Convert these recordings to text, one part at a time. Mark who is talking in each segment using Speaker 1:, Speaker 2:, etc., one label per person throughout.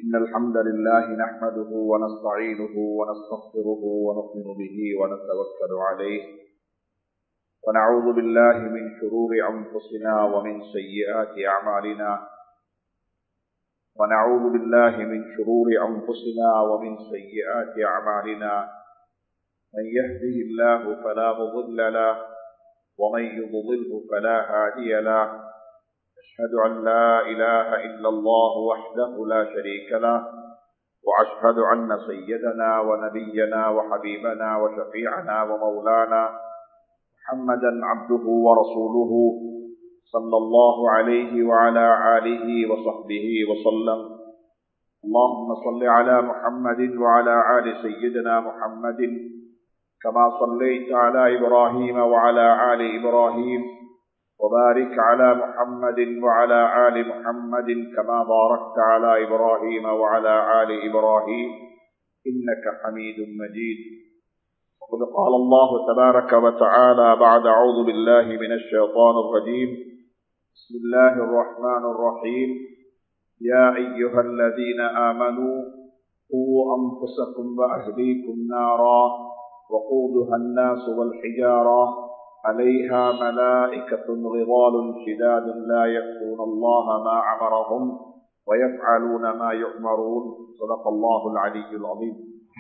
Speaker 1: إن الحمد لله نحمده ونستعينه ونستغفره ونؤمن به ونتوكل عليه ونعوذ بالله من شرور أنفسنا ومن سيئات أعمالنا ونعوذ بالله من شرور أنفسنا ومن سيئات أعمالنا من يهده الله فلا مضل له ومن يضلله فلا هادي له أشهد أن لا إله إلا الله وحده لا شريك له وأشهد أن سيدنا ونبينا وحبيبنا وشفيعنا ومولانا محمدا عبده ورسوله صلى الله عليه وعلى آله وصحبه وسلم اللهم صل على محمد وعلى آل سيدنا محمد كما صليت على إبراهيم وعلى آل إبراهيم وبارك على محمد وعلى آل محمد كما باركت على إبراهيم وعلى آل إبراهيم إنك حميد مجيد وقد قال الله تبارك وتعالى بعد أعوذ بالله من الشيطان الرجيم بسم الله الرحمن الرحيم يا أيها الذين آمنوا قوا أنفسكم وأهليكم نارا وقودها الناس والحجارة عليها ملائكة غضال شداد لا يأتون الله ما أمرهم ويفعلون ما يؤمرون صدق الله العلي العظيم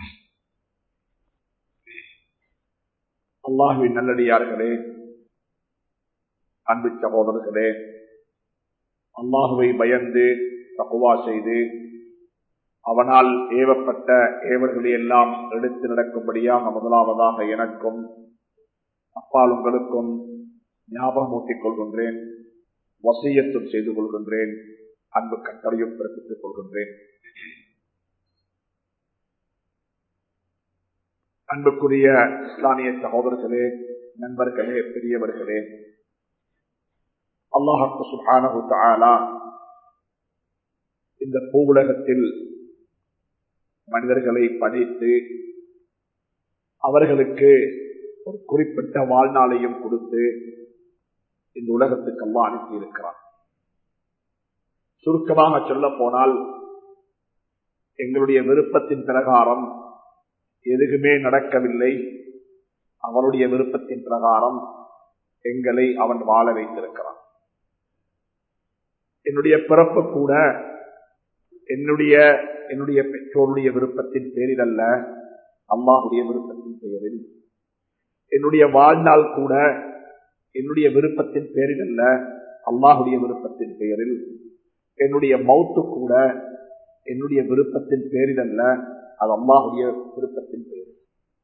Speaker 1: அல்லாஹுவின் நல்லடியார்களே அன்பு சகோதரர்களே அல்லாஹுவை பயந்து தகுவா செய்து அவனால் ஏவப்பட்ட ஏவல்களை எல்லாம் எடுத்து நடக்கும்படியாக முதலாவதாக எனக்கும் அப்பால் உங்களுக்கும் ஞாபகமூட்டிக் கொள்கின்றேன் வசியத்தும் செய்து கொள்கின்றேன் அன்பு கட்டளையும் பிறப்பித்துக் கொள்கின்றேன் அன்புக்குரிய இஸ்லாமிய சகோதரர்களே நண்பர்களே பெரியவர்களே அல்லாஹு சுபானு தாலா இந்த பூவுலகத்தில் மனிதர்களை படைத்து அவர்களுக்கு ஒரு குறிப்பிட்ட வாழ்நாளையும் கொடுத்து இந்த உலகத்துக்கு அல்லா அனுப்பி இருக்கிறார் சுருக்கமாக சொல்ல போனால் எங்களுடைய விருப்பத்தின் பிரகாரம் எதுவுமே நடக்கவில்லை அவனுடைய விருப்பத்தின் பிரகாரம் எங்களை அவன் வாழ வைத்திருக்கிறான் என்னுடைய பிறப்பு கூட என்னுடைய என்னுடைய பெற்றோருடைய விருப்பத்தின் பேரில் அல்ல அம்மாவுடைய விருப்பத்தின் பெயரில் என்னுடைய வாழ்நாள் கூட என்னுடைய விருப்பத்தின் பேரில் அல்ல அல்லாஹுடைய விருப்பத்தின் பெயரில் என்னுடைய மவுத்து கூட என்னுடைய விருப்பத்தின் பேரில் அல்ல அது அல்லாஹுடைய விருப்பத்தின் பெயரில்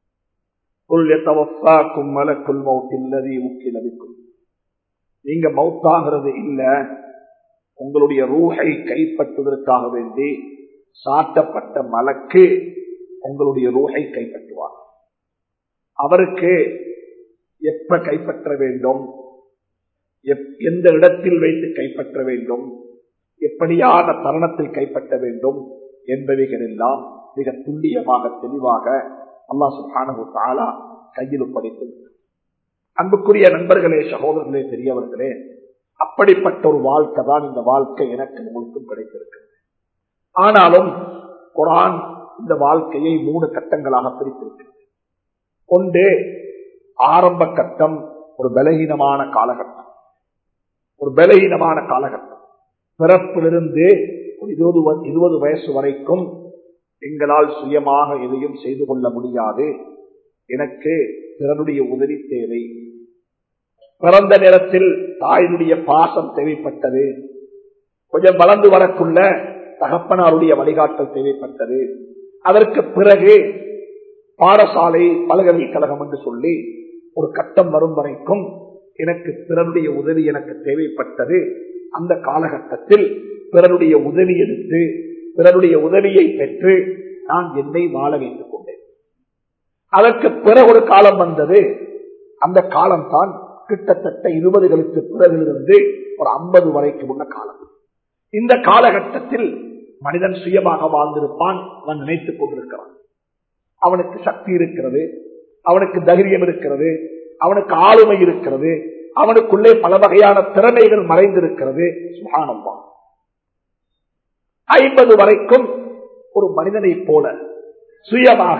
Speaker 1: நீங்க மவுத்தாகிறது இல்ல உங்களுடைய ரூஹை கைப்பற்றுவதற்காக வேண்டி சாட்டப்பட்ட மலக்கு உங்களுடைய ரூஹை கைப்பற்றுவார் அவருக்கு எப்ப கைப்பற்ற வேண்டும் எந்த இடத்தில் வைத்து கைப்பற்ற வேண்டும் எப்படியான தருணத்தில் கைப்பற்ற வேண்டும் என்பவைகள் எல்லாம் மிக துல்லியமாக தெளிவாக அல்லா சுல்ஹானு தாலா கையில் ஒப்படைத்து அன்புக்குரிய நண்பர்களே சகோதரர்களே பெரியவர்களே அப்படிப்பட்ட ஒரு வாழ்க்கை தான் இந்த வாழ்க்கை எனக்கு உங்களுக்கும் கிடைத்திருக்கிறது ஆனாலும் குரான் இந்த வாழ்க்கையை மூணு கட்டங்களாக பிரித்திருக்கிறது ஒன்று ஆரம்ப கட்டம் ஒரு பலகீனமான காலகட்டம் ஒரு பலகீனமான காலகட்டம் பிறப்பிலிருந்து இருபது இருபது வயசு வரைக்கும் எங்களால் சுயமாக எதையும் செய்து கொள்ள முடியாது எனக்கு பிறனுடைய உதவி தேவை பிறந்த நேரத்தில் தாயினுடைய பாசம் தேவைப்பட்டது கொஞ்சம் வளர்ந்து வரக்குள்ள தகப்பனாருடைய வழிகாட்டல் தேவைப்பட்டது அதற்கு பிறகு பாடசாலை பல்கலைக்கழகம் என்று சொல்லி ஒரு கட்டம் வரும் வரைக்கும் எனக்கு பிறனுடைய உதவி எனக்கு தேவைப்பட்டது அந்த காலகட்டத்தில் பிறனுடைய உதவி எடுத்து பிறனுடைய உதவியை பெற்று நான் என்னை வாழ வைத்துக் கொண்டேன் அதற்கு பிறகு ஒரு காலம் வந்தது அந்த காலம் தான் கிட்டத்தட்ட இருபதுகளுக்கு பிறகிலிருந்து ஒரு ஐம்பது வரைக்கும் உள்ள காலம் இந்த காலகட்டத்தில் மனிதன் சுயமாக வாழ்ந்திருப்பான் அவன் நினைத்துக் கொண்டிருக்கிறான் அவனுக்கு சக்தி இருக்கிறது அவனுக்கு தைரியம் இருக்கிறது அவனுக்கு ஆளுமை இருக்கிறது அவனுக்குள்ளே பல வகையான திறமைகள் மறைந்திருக்கிறது சுகானம்மா ஐம்பது வரைக்கும்
Speaker 2: ஒரு மனிதனை போல சுயமாக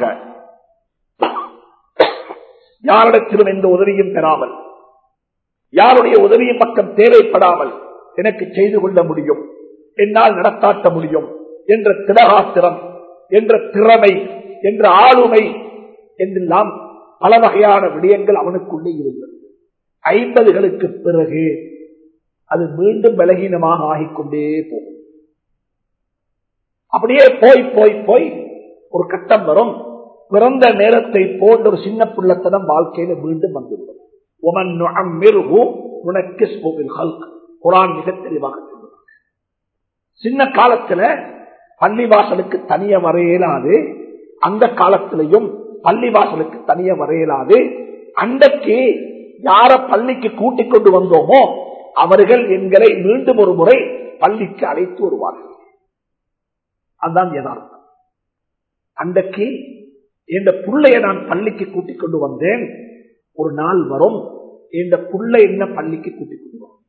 Speaker 2: யாரிடத்திலும் எந்த உதவியும் பெறாமல் யாருடைய உதவியும் பக்கம் தேவைப்படாமல் எனக்கு செய்து கொள்ள முடியும் என்னால் நடத்தாட்ட முடியும் என்ற திடகாத்திரம் என்ற திறமை என்ற ஆளுமை என்றெல்லாம் பல வகையான விடயங்கள் அவனுக்குள்ளே இருந்தது ஐம்பதுகளுக்கு பிறகு அது மீண்டும் பலகீனமாக ஆகிக்கொண்டே போகும் அப்படியே போய் போய் போய் ஒரு கட்டம் வரும் பிறந்த நேரத்தை போன்ற ஒரு சின்ன பிள்ளைத்தனம் வாழ்க்கையில மீண்டும் வந்துவிடும் உமன் உனக்கு குரான் மிக தெளிவாக சொல்லுவாங்க சின்ன காலத்துல பள்ளிவாசலுக்கு தனிய வரையலாது அந்த காலத்திலையும் பள்ளிவாசலுக்கு தனிய வரையலாது அன்றைக்கு யார பள்ளிக்கு கூட்டிக் கொண்டு வந்தோமோ அவர்கள் எங்களை மீண்டும் ஒரு முறை பள்ளிக்கு அழைத்து வருவார்கள் அதுதான் யதார்த்தம் அன்றைக்கு இந்த புள்ளைய நான் பள்ளிக்கு கூட்டிக் கொண்டு வந்தேன் ஒரு நாள் வரும் இந்த புள்ளை என்ன பள்ளிக்கு கூட்டிக் கொண்டு வரும்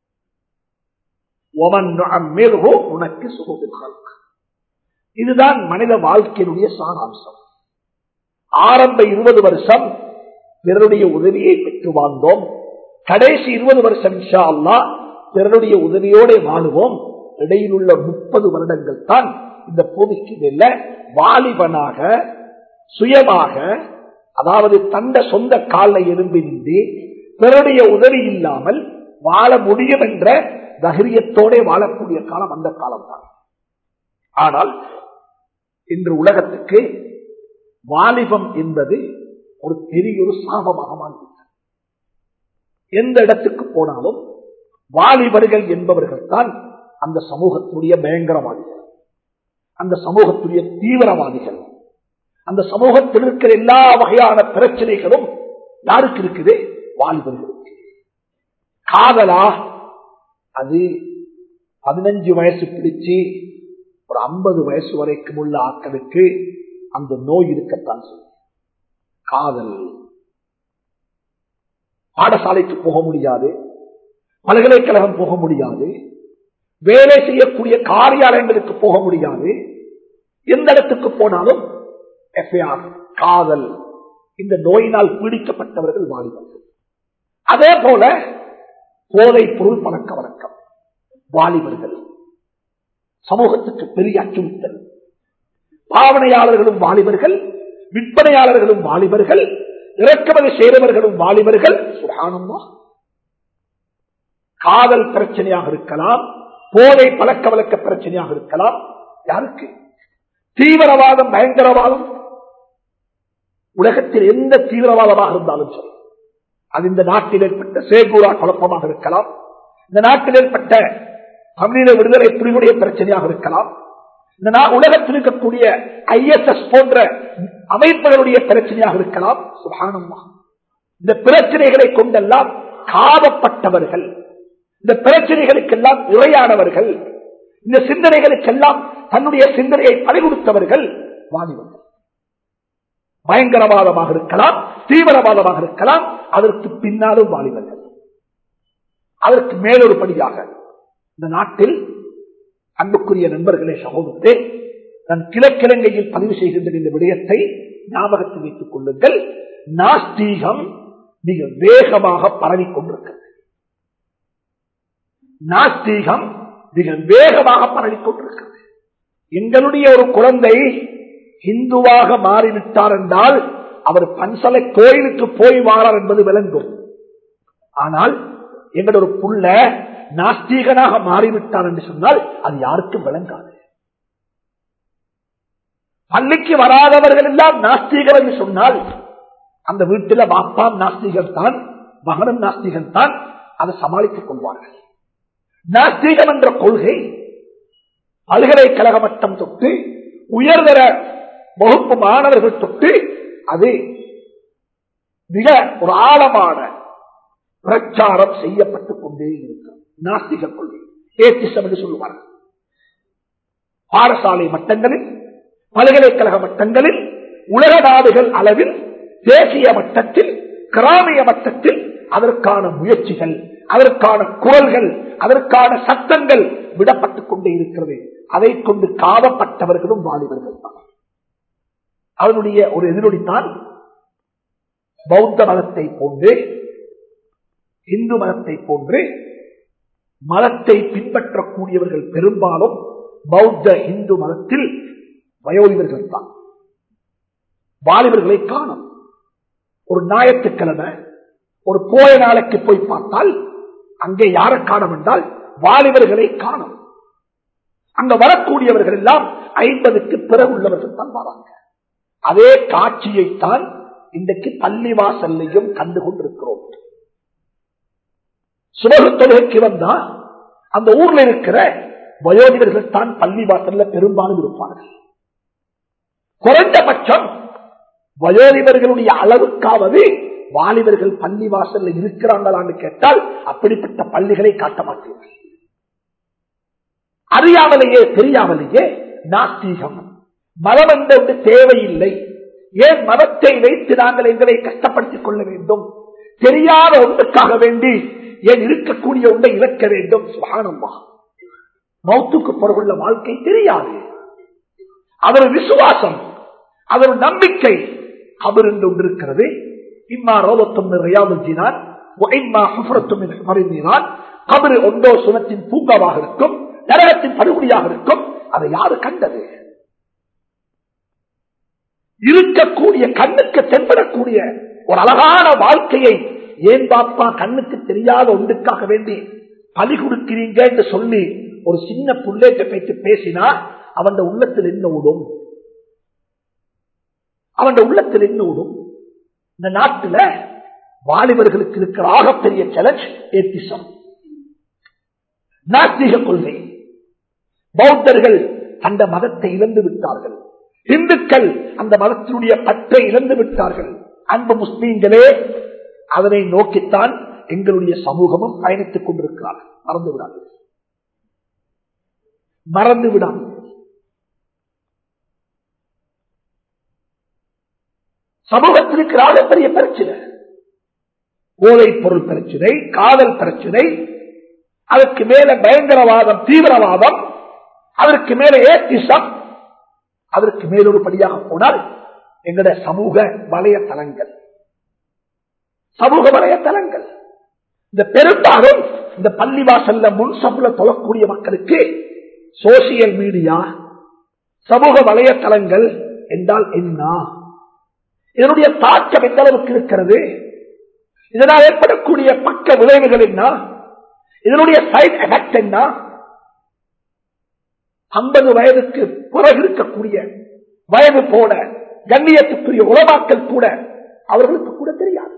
Speaker 2: உனக்கு சுகத்தில் இதுதான் மனித வாழ்க்கையினுடைய சாராம்சம் ஆரம்ப இருபது வருஷம் பிறருடைய உதவியை பெற்று வாழ்ந்தோம் கடைசி இருபது வருஷம் இன்ஷா அல்லா பிறருடைய உதவியோட வாழுவோம் இடையில் உள்ள முப்பது வருடங்கள் தான் இந்த பூமிக்கு மேல வாலிபனாக சுயமாக அதாவது தந்த சொந்த காலில் எழும்பி நின்று பிறருடைய உதவி இல்லாமல் வாழ முடியும் என்ற தைரியத்தோட வாழக்கூடிய காலம் அந்த காலம் தான் ஆனால் இன்று உலகத்துக்கு வாலிபம் என்பது ஒரு பெரிய ஒரு சாபமாக மாறிவிட்டது எந்த இடத்துக்கு போனாலும் வாலிபர்கள் என்பவர்கள் தான் அந்த சமூகத்துடைய பயங்கரவாதிகள் அந்த சமூகத்துடைய தீவிரவாதிகள் அந்த சமூகத்தில் இருக்கிற எல்லா வகையான பிரச்சனைகளும் யாருக்கு இருக்குது வாலிபர்களுக்கு காதலா அது பதினஞ்சு வயசு பிடிச்சு ஒரு ஐம்பது வயசு வரைக்கும் உள்ள ஆட்களுக்கு அந்த நோய் இருக்கத்தான் செய்யும் காதல் பாடசாலைக்கு போக முடியாது பல்கலைக்கழகம் போக முடியாது வேலை செய்யக்கூடிய காரியாலயங்களுக்கு போக முடியாது எந்த இடத்துக்கு போனாலும் எஃப்ஐஆர் காதல் இந்த நோயினால் பீடிக்கப்பட்டவர்கள் வாலிபர்கள் அதே போல போதை பொருள் பழக்க வழக்கம் வாலிபர்கள் சமூகத்துக்கு பெரிய அச்சுறுத்தல் பாவனையாளர்களும் வாலிபர்கள் விற்பனையாளர்களும் வாலிபர்கள் இறக்குமதி செய்தவர்களும் வாலிபர்கள் சுகானமா காதல் பிரச்சனையாக இருக்கலாம் போதை பழக்க வழக்க பிரச்சனையாக இருக்கலாம் யாருக்கு தீவிரவாதம் பயங்கரவாதம் உலகத்தில் எந்த தீவிரவாதமாக இருந்தாலும் சரி அது இந்த நாட்டில் ஏற்பட்ட சேகூரா குழப்பமாக இருக்கலாம் இந்த நாட்டில் ஏற்பட்ட தமிழீழ விடுதலை புலிகளுடைய பிரச்சனையாக இருக்கலாம் இந்த உலகத்தில் இருக்கக்கூடிய ஐஎஸ்எஸ் போன்ற அமைப்புகளுடைய பிரச்சனையாக இருக்கலாம் சுகானம்மா இந்த பிரச்சனைகளை கொண்டெல்லாம் காவப்பட்டவர்கள் இந்த பிரச்சனைகளுக்கெல்லாம் இறையானவர்கள் இந்த சிந்தனைகளுக்கெல்லாம் தன்னுடைய சிந்தனையை பறிகொடுத்தவர்கள் வாலிபர்கள் பயங்கரவாதமாக இருக்கலாம் தீவிரவாதமாக இருக்கலாம் அதற்கு பின்னாலும் வாலிபர்கள் அதற்கு மேலொரு படியாக இந்த நாட்டில் அன்புக்குரிய நண்பர்களே சகோதரே நான் கிழக்கிழங்கையில் பதிவு செய்கின்ற இந்த விடயத்தை ஞாபகத்தில் வைத்துக் கொள்ளுங்கள் நாஸ்தீகம் மிக வேகமாக பரவிக் கொண்டிருக்கிறது நாஸ்தீகம் மிக வேகமாக பரவிக் கொண்டிருக்கிறது எங்களுடைய ஒரு குழந்தை இந்துவாக மாறிவிட்டார் என்றால் அவர் பன்சலை கோயிலுக்கு போய் வாரார் என்பது விளங்கும் ஆனால் எங்களோட ஒரு புள்ள நாஸ்தீகனாக மாறிவிட்டார் என்று சொன்னால் அது யாருக்கும் விளங்காது பள்ளிக்கு வராதவர்கள் எல்லாம் நாஸ்தீகர் என்று சொன்னால் அந்த வீட்டில் பாப்பாம் நாஸ்திகர் தான் மகனும் நாஸ்திகன் தான் அதை சமாளித்துக் கொள்வார்கள் நாஸ்திகம் என்ற கொள்கை பல்கலைக்கழக மட்டம் தொட்டு உயர்தர வகுப்பு மாணவர்கள் தொட்டு அது மிக ஒரு ஆழமான பிரச்சாரம் செய்யப்பட்டுக் கொண்டே இருக்கிறது நாஸ்திக கொள்கை ஏத்திசம் என்று சொல்லுவார்கள் பாடசாலை மட்டங்களில் பல்கலைக்கழக மட்டங்களில் உலக நாடுகள் அளவில் தேசிய மட்டத்தில் கிராமிய மட்டத்தில் அதற்கான முயற்சிகள் அதற்கான குரல்கள் அதற்கான சத்தங்கள் விடப்பட்டுக் கொண்டே இருக்கிறது அதை கொண்டு காவப்பட்டவர்களும் வாலிபர்கள் தான் அவனுடைய ஒரு எதிரொலித்தான் பௌத்த மதத்தை போன்று இந்து மதத்தை போன்று மதத்தை பின்பற்றக்கூடியவர்கள் பெரும்பாலும் பௌத்த இந்து மதத்தில் வயோதிபர்கள் தான் வாலிபர்களை காணும் ஒரு ஞாயிற்றுக்கிழமை ஒரு போய நாளைக்கு போய் பார்த்தால் அங்கே யாரை காணும் என்றால் வாலிபர்களை காணும் அங்க வரக்கூடியவர்கள் எல்லாம் ஐம்பதுக்கு பிறகு உள்ளவர்கள் தான் வராங்க அதே காட்சியைத்தான் இன்றைக்கு பள்ளிவாசல்லையும் கண்டு கொண்டிருக்கிறோம் சுபகு தொழுகைக்கு வந்தா அந்த ஊர்ல இருக்கிற வயோதிகர்கள் தான் பள்ளிவாசல்ல பெரும்பாலும் இருப்பார்கள் குறைந்தபட்சம் வயோதிபர்களுடைய அளவுக்காவது வாலிபர்கள் பள்ளி வாசல்ல இருக்கிறாங்களான்னு கேட்டால் அப்படிப்பட்ட பள்ளிகளை காட்ட மாட்டீர்கள் அறியாமலேயே தெரியாமலேயே நாஸ்தீகம் மதம் என்ற தேவையில்லை ஏன் மதத்தை வைத்து நாங்கள் எங்களை கஷ்டப்படுத்திக் கொள்ள வேண்டும் தெரியாத ஒன்றுக்காக வேண்டி ஏன் இருக்கக்கூடிய ஒன்றை இழக்க வேண்டும் சுகானம்மா மௌத்துக்கு பிறகுள்ள வாழ்க்கை தெரியாது அவர் விசுவாசம் அவர் நம்பிக்கை அவர் என்று ஒன்று இருக்கிறது இம்மா ரோபத்தும் ரியாவுஜினான் இம்மா ஹுஃபரத்தும் மறைந்தினான் கபரு ஒன்றோ சுனத்தின் பூங்காவாக இருக்கும் நரகத்தின் படுகொடியாக இருக்கும் அதை யாரு கண்டது இருக்கக்கூடிய கண்ணுக்கு தென்படக்கூடிய ஒரு அழகான வாழ்க்கையை ஏன் பாப்பா கண்ணுக்கு தெரியாத ஒன்றுக்காக வேண்டி பலி கொடுக்கிறீங்க என்று சொல்லி ஒரு சின்ன புள்ளேட்ட பேச்சு பேசினா அவன் உள்ளத்தில் என்ன விடும் அவன் உள்ளத்தில் என்ன விடும் இந்த நாட்டில் வாலிபர்களுக்கு இருக்கிற ஆகப்பெரிய சேலஞ்ச் ஏத்திசம் நாஸ்திக கொள்கை பௌத்தர்கள் அந்த மதத்தை இழந்து விட்டார்கள் இந்துக்கள் அந்த மதத்தினுடைய பற்றை இழந்து விட்டார்கள் அன்பு முஸ்லீம்களே அதனை நோக்கித்தான் எங்களுடைய சமூகமும் பயணித்துக் கொண்டிருக்கிறார்கள் மறந்து விடாது மறந்து விடாது சமூகத்திற்கு ஆகப்பெரிய பிரச்சனை போதைப் பொருள் பிரச்சனை காதல் பிரச்சனை அதற்கு மேல பயங்கரவாதம் தீவிரவாதம் அதற்கு மேல ஏத்திசம் அதற்கு மேலொருபடியாக போனால் எங்களுடைய சமூக வலையதளங்கள் சமூக வலையதளங்கள் இந்த பெரும்பாலும் இந்த பள்ளிவாசல்ல முன் சபுல தொழக்கூடிய மக்களுக்கு சோசியல் மீடியா சமூக வலையதளங்கள் என்றால் என்ன இதனுடைய தாக்கம் எந்த அளவுக்கு இருக்கிறது இதனால் ஏற்படக்கூடிய பக்க விளைவுகள் என்ன இதனுடைய சைட் எஃபெக்ட் என்ன ஐம்பது வயதுக்கு பிறகு இருக்கக்கூடிய வயது போட கண்ணியத்துக்குரிய உலமாக்கல் கூட அவர்களுக்கு கூட தெரியாது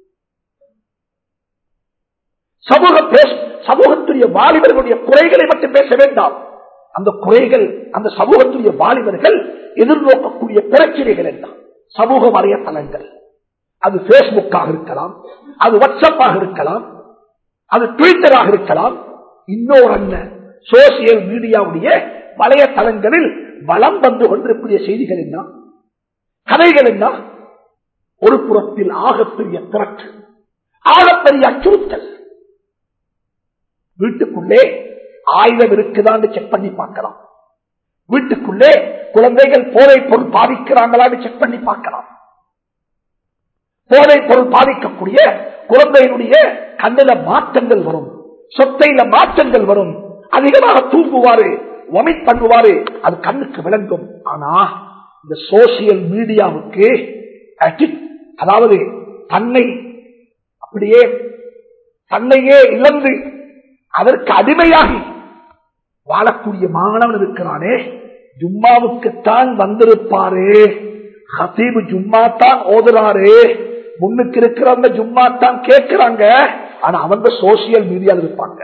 Speaker 2: சமூக பேச சமூகத்துடைய வாலிபர்களுடைய குறைகளை மட்டும் பேச வேண்டாம் அந்த குறைகள் அந்த சமூகத்துடைய வாலிபர்கள் எதிர்நோக்கக்கூடிய பிரச்சனைகள் என்ன சமூக வலையதளங்கள் அது பேஸ்புக்காக இருக்கலாம் அது வாட்ஸ்அப்பாக இருக்கலாம் அது ட்விட்டராக இருக்கலாம் இன்னொரு அண்ணன் சோசியல் மீடியாவுடைய வலையதளங்களில் வளம் வந்து கொண்டிருக்கூடிய செய்திகள் என்ன கதைகள் என்ன ஒரு புறத்தில் ஆகப்பெரிய திரட்டு ஆகப்பெரிய அச்சுறுத்தல் வீட்டுக்குள்ளே ஆயுதம் இருக்குதான்னு செக் பண்ணி பார்க்கலாம் வீட்டுக்குள்ளே குழந்தைகள் போதை பொருள் பாதிக்கிறாங்களான்னு செக் பண்ணி பார்க்கலாம் போதை பொருள் பாதிக்கக்கூடிய குழந்தையினுடைய கண்ணில மாற்றங்கள் வரும் சொத்தையில மாற்றங்கள் வரும் அதிகமாக தூங்குவாரு ஒமிட் பண்ணுவாரு அது கண்ணுக்கு விளங்கும் ஆனா இந்த சோசியல் மீடியாவுக்கு அதாவது தன்னை அப்படியே தன்னையே இழந்து அதற்கு அடிமையாகி வாழக்கூடிய மாணவன் இருக்கிறானே ஜும்மாவுக்குத்தான் வந்திருப்பாரு ஹசீபு ஜும்மா தான் ஓதுறாரு முன்னுக்கு இருக்கிறவங்க ஜும்மா தான் கேட்கிறாங்க ஆனா அவங்க சோசியல் மீடியால இருப்பாங்க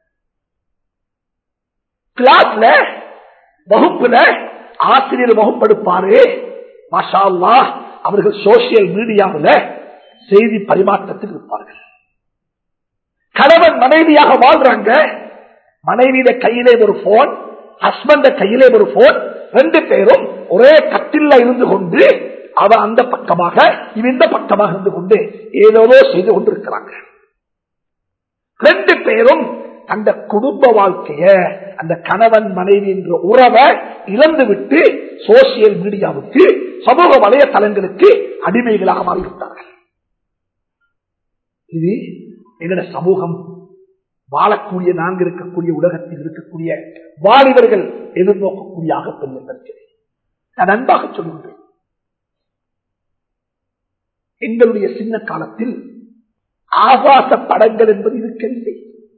Speaker 2: கிளாஸ்ல வகுப்புல ஆசிரியர் வகுப்படுப்பாரு மாஷா அல்லாஹ் அவர்கள் சோசியல் மீடியாவில் செய்தி பரிமாற்றத்தில் இருப்பார்கள் கணவன் மனைவியாக வாழ்றாங்க மனைவியில கையிலே ஒரு போன் ஹஸ்பண்ட கையிலே ஒரு போன் ரெண்டு பேரும் ஒரே கட்டில இருந்து கொண்டு அவ அந்த பக்கமாக இவ இந்த பக்கமாக இருந்து கொண்டு ஏதோ செய்து கொண்டிருக்கிறாங்க ரெண்டு பேரும் அந்த குடும்ப வாழ்க்கைய அந்த கணவன் மனைவி என்ற உறவை இழந்து விட்டு சோசியல் மீடியாவுக்கு சமூக வலைதளங்களுக்கு அடிமைகளாக மாறிவிட்டார்கள் இது எங்கட சமூகம் வாழக்கூடிய நாங்க இருக்கக்கூடிய உலகத்தில் இருக்கக்கூடிய வாலிபர்கள் எதிர்நோக்கக்கூடிய ஆகப்பெரிய பிரச்சனை நான் அன்பாக சொல்கின்றேன் எங்களுடைய சின்ன காலத்தில் ஆபாச படங்கள் என்பது இருக்கவில்லை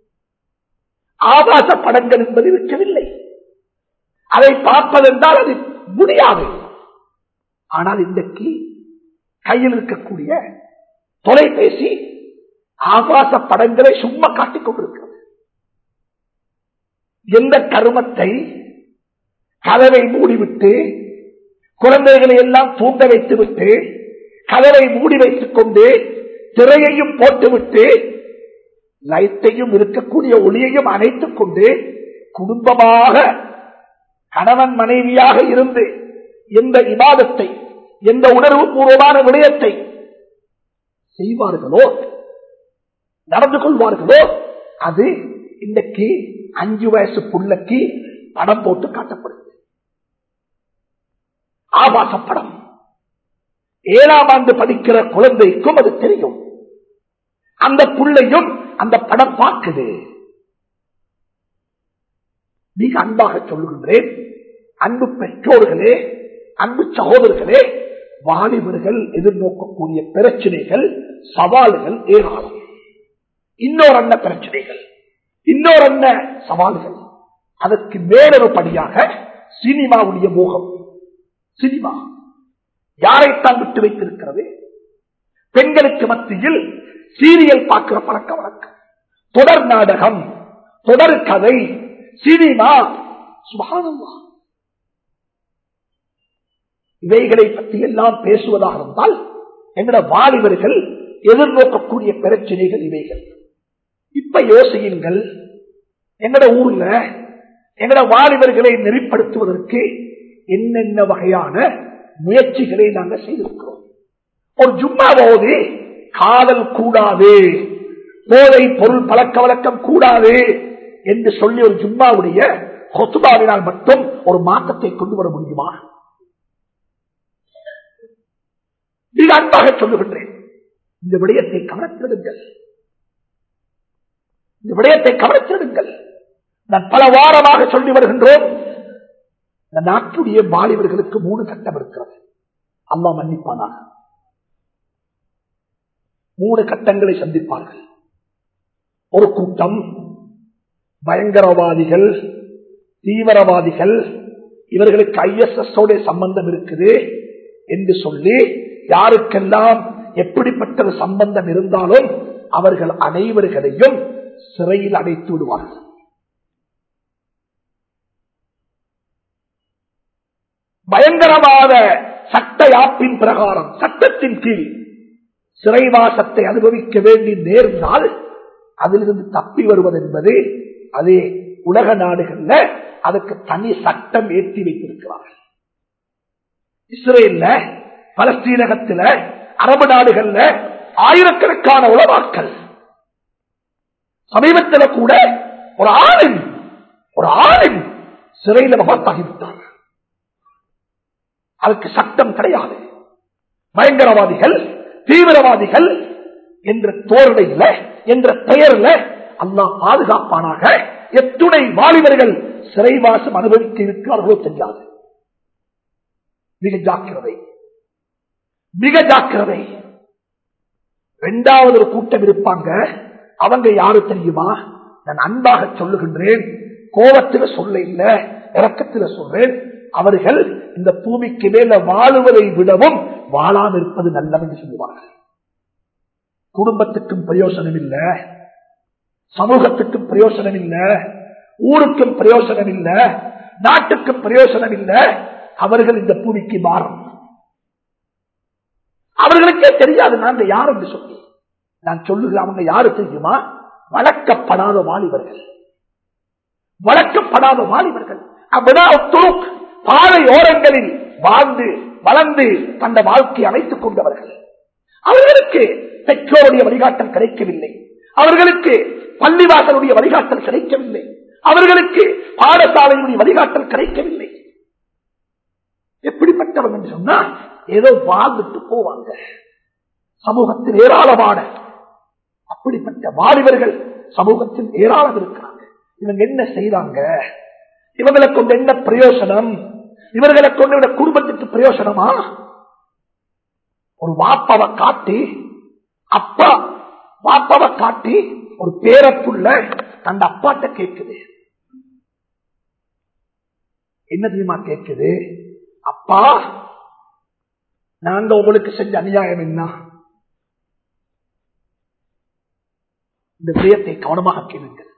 Speaker 2: ஆபாச படங்கள் என்பது இருக்கவில்லை அதை பார்ப்பதென்றால் அது முடியாது ஆனால் இன்றைக்கு கையில் இருக்கக்கூடிய தொலைபேசி ஆபாச படங்களை சும்மா காட்டிக் கொண்டிருக்கிறது எந்த கருமத்தை கதவை மூடிவிட்டு குழந்தைகளை எல்லாம் தூங்க வைத்து விட்டு கதவை மூடி வைத்துக் கொண்டு திரையையும் போட்டுவிட்டு லைட்டையும் இருக்கக்கூடிய ஒளியையும் அணைத்துக் கொண்டு குடும்பமாக கணவன் மனைவியாக இருந்து எந்த இபாதத்தை எந்த உணர்வு பூர்வமான விடயத்தை செய்வார்களோ நடந்து கொள்வார்களோ அது இன்றைக்கு அஞ்சு வயசு புள்ளக்கு படம் போட்டு காட்டப்படுது ஆபாச படம் ஏழாம் ஆண்டு படிக்கிற குழந்தைக்கும் அது தெரியும் அந்த புள்ளையும் அந்த படம் பார்க்குது மிக அன்பாக சொல்லுகின்றேன் அன்பு பெற்றோர்களே அன்பு சகோதரர்களே வாலிபர்கள் எதிர்நோக்கக்கூடிய பிரச்சனைகள் சவால்கள் ஏராளம் இன்னொரு அண்ண பிரச்சனைகள் இன்னொரு அண்ண சவால்கள் அதற்கு மேலொரு படியாக சினிமாவுடைய மோகம் சினிமா யாரைத்தான் விட்டு வைத்திருக்கிறது பெண்களுக்கு மத்தியில் சீரியல் பார்க்கிற பழக்க வழக்கம் தொடர் நாடகம் தொடர் கதை சினிமா சுபானமா இவைகளை பற்றி எல்லாம் பேசுவதாக இருந்தால் எங்கட வாலிபர்கள் எதிர்நோக்கக்கூடிய பிரச்சனைகள் இவைகள் இப்ப யோசியுங்கள் எங்கட ஊர்ல எங்கட வாலிபர்களை நெறிப்படுத்துவதற்கு என்னென்ன வகையான முயற்சிகளை நாங்கள் செய்திருக்கிறோம் ஒரு ஜும்மாவோது காதல் கூடாது போதை பொருள் பழக்க வழக்கம் கூடாது என்று சொல்லி ஒரு ஜும்மாவுடைய கொத்துபாவினால் மட்டும் ஒரு மாற்றத்தை கொண்டு வர முடியுமா மிக அன்பாக சொல்லுகின்றேன் இந்த விடயத்தை கவனத்திடுங்கள் இந்த விடயத்தை கவனத்திடுங்கள் நான் பல வாரமாக சொல்லி வருகின்றோம் இந்த நாட்டுடைய வாலிபர்களுக்கு மூணு கட்டம் இருக்கிறது அம்மா மன்னிப்பானாக மூணு கட்டங்களை சந்திப்பார்கள் ஒரு கூட்டம் பயங்கரவாதிகள் தீவிரவாதிகள் இவர்களுக்கு ஐஎஸ்எஸ் சம்பந்தம் இருக்குது என்று சொல்லி யாருக்கெல்லாம் எப்படிப்பட்ட ஒரு சம்பந்தம் இருந்தாலும் அவர்கள் அனைவர்களையும் சிறையில் அடைத்து விடுவார்கள் பயங்கரவாத சட்ட யாப்பின் பிரகாரம் சட்டத்தின் கீழ் சிறைவாசத்தை அனுபவிக்க வேண்டி நேர்ந்தால் அதிலிருந்து தப்பி வருவது என்பது அதே உலக நாடுகள்ல அதுக்கு தனி சட்டம் ஏற்றி வைத்திருக்கிறார்கள் இஸ்ரேல்ல பலஸ்தீனகத்துல அரபு நாடுகள்ல ஆயிரக்கணக்கான உலவாக்கள் சமீபத்தில் கூட ஒரு ஆணின் ஒரு ஆணின் சிறையில் மகத்தாகிவிட்டார் அதுக்கு சட்டம் கிடையாது பயங்கரவாதிகள் தீவிரவாதிகள் என்ற தோரணையில என்ற பெயர்ல அல்லாஹ் பாதுகாப்பானாக எத்துணை வாலிபர்கள் சிறைவாசம் அனுபவிக்க இருக்கிறார்களோ தெரியாது மிக ஜாக்கிரதை மிக ஜாக்கிரதை இரண்டாவது ஒரு கூட்டம் இருப்பாங்க அவங்க யாரு தெரியுமா நான் அன்பாக சொல்லுகின்றேன் கோபத்தில் சொல்ல இல்ல இறக்கத்தில் சொல்றேன் அவர்கள் இந்த பூமிக்கு மேல வாழுவதை விடவும் வாழாமல் இருப்பது நல்லது என்று சொல்லுவார்கள் குடும்பத்துக்கும் பிரயோசனம் இல்ல சமூகத்துக்கும் பிரயோசனம் இல்ல ஊருக்கும் பிரயோசனம் இல்ல நாட்டுக்கும் பிரயோசனம் இல்ல அவர்கள் இந்த பூமிக்கு மாறும் அவர்களுக்கே தெரியாது நாங்க யார் என்று சொல்லி நான் சொல்லுகிறேன் அவங்க யாரு தெரியுமா வளர்க்கப்படாத வாலிபர்கள் வளர்க்கப்படாத வாலிபர்கள் பாதை ஓரங்களில் வாழ்ந்து வளர்ந்து தந்த வாழ்க்கை அமைத்துக் கொண்டவர்கள் அவர்களுக்கு பெற்றோருடைய வழிகாட்டம் கிடைக்கவில்லை அவர்களுக்கு பள்ளிவாசலுடைய வழிகாட்டல் கிடைக்கவில்லை அவர்களுக்கு பாடசாலையுடைய வழிகாட்டல் கிடைக்கவில்லை எப்படிப்பட்டவங்க என்று சொன்னா ஏதோ வாழ்ந்துட்டு போவாங்க சமூகத்தில் ஏராளமான அப்படிப்பட்ட வாலிபர்கள் சமூகத்தில் ஏராளம் இருக்கிறாங்க இவங்க என்ன செய்தாங்க இவங்களை கொண்டு என்ன பிரயோசனம் இவர்களை கொண்டு இவங்க குடும்பத்துக்கு பிரயோசனமா ஒரு வாப்பாவை காட்டி அப்பா வாப்பாவை காட்டி ஒரு பேரப்புள்ள அந்த அப்பாட்ட கேட்குது என்ன தெரியுமா கேட்குது அப்பா நாங்க உங்களுக்கு செஞ்ச அநியாயம் என்ன இந்த விடயத்தை கவனமாக கேளுங்கள்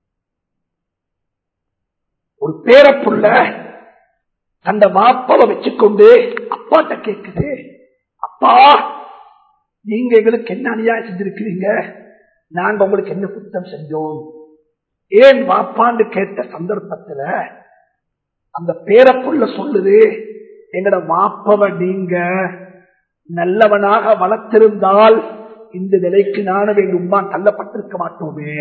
Speaker 2: ஒரு பேரப்புள்ள அந்த மாப்பாவை வச்சுக்கொண்டு அப்பாட்ட கேட்குது அப்பா நீங்க எங்களுக்கு என்ன அநியாயம் செஞ்சிருக்கிறீங்க நாங்க உங்களுக்கு என்ன குத்தம் செஞ்சோம் ஏன் வாப்பான்னு கேட்ட சந்தர்ப்பத்துல அந்த பேரப்புள்ள சொல்லுது எங்கட வாப்பவ நீங்க நல்லவனாக வளர்த்திருந்தால் இந்த நிலைக்கு நானும் எங்க உமா தள்ளப்பட்டிருக்க மாட்டோமே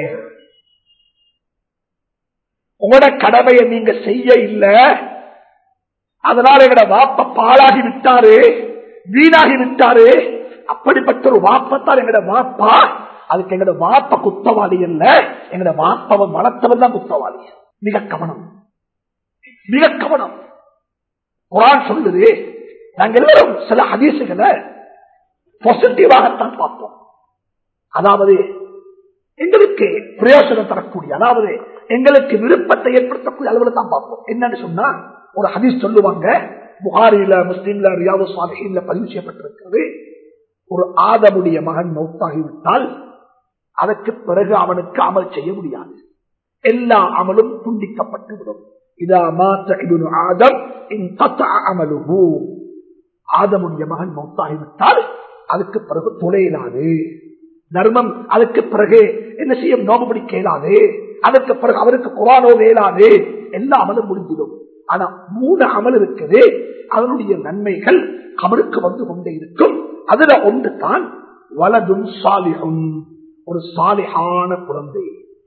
Speaker 2: உங்களோட கடமையை நீங்க செய்ய இல்ல அதனால எங்கட வாப்ப பாழாகி விட்டாரு வீணாகி விட்டாரு அப்படிப்பட்ட ஒரு வாப்பத்தான் எங்கட வாப்பா அதுக்கு எங்கட வாப்ப குத்தவாளி அல்ல எங்கட வாப்பவன் வளர்த்தவன் தான் குத்தவாளி மிக கவனம் மிக கவனம் குரான் சொல்லுது நாங்க எல்லாரும் சில ஹதீசுகளை பாசிட்டிவாகத்தான் பார்ப்போம் அதாவது எங்களுக்கு பிரயோசனம் தரக்கூடிய அதாவது எங்களுக்கு விருப்பத்தை ஏற்படுத்தக்கூடிய அளவில் தான் பார்ப்போம் என்னன்னு சொன்னா ஒரு ஹதீஸ் சொல்லுவாங்க புகாரில முஸ்லீம்ல ரியாது சுவாமியில பதிவு செய்யப்பட்டிருக்கிறது ஒரு ஆதமுடைய மகன் மௌத்தாகிவிட்டால் அதற்கு பிறகு அவனுக்கு அமல் செய்ய முடியாது எல்லா அமலும் துண்டிக்கப்பட்டு விடும் இதா மாற்ற இபுனு ஆதம் இன் அமலுகு ஆதமுடைய மகன் மௌத்தாகிவிட்டால் அதுக்கு பிறகு தொலையிலாது தர்மம் அதுக்கு பிறகு என்ன செய்யும் நோம்பு பிடிக்க இயலாது அதற்கு பிறகு அவருக்கு குரானோ இயலாது எல்லா அமலும் முடிஞ்சிடும் ஆனா மூணு அமல் இருக்குது அதனுடைய நன்மைகள் அவருக்கு வந்து கொண்டே இருக்கும் அதுல ஒன்று தான் வலதும் சாலிகும் ஒரு சாலிகான குழந்தை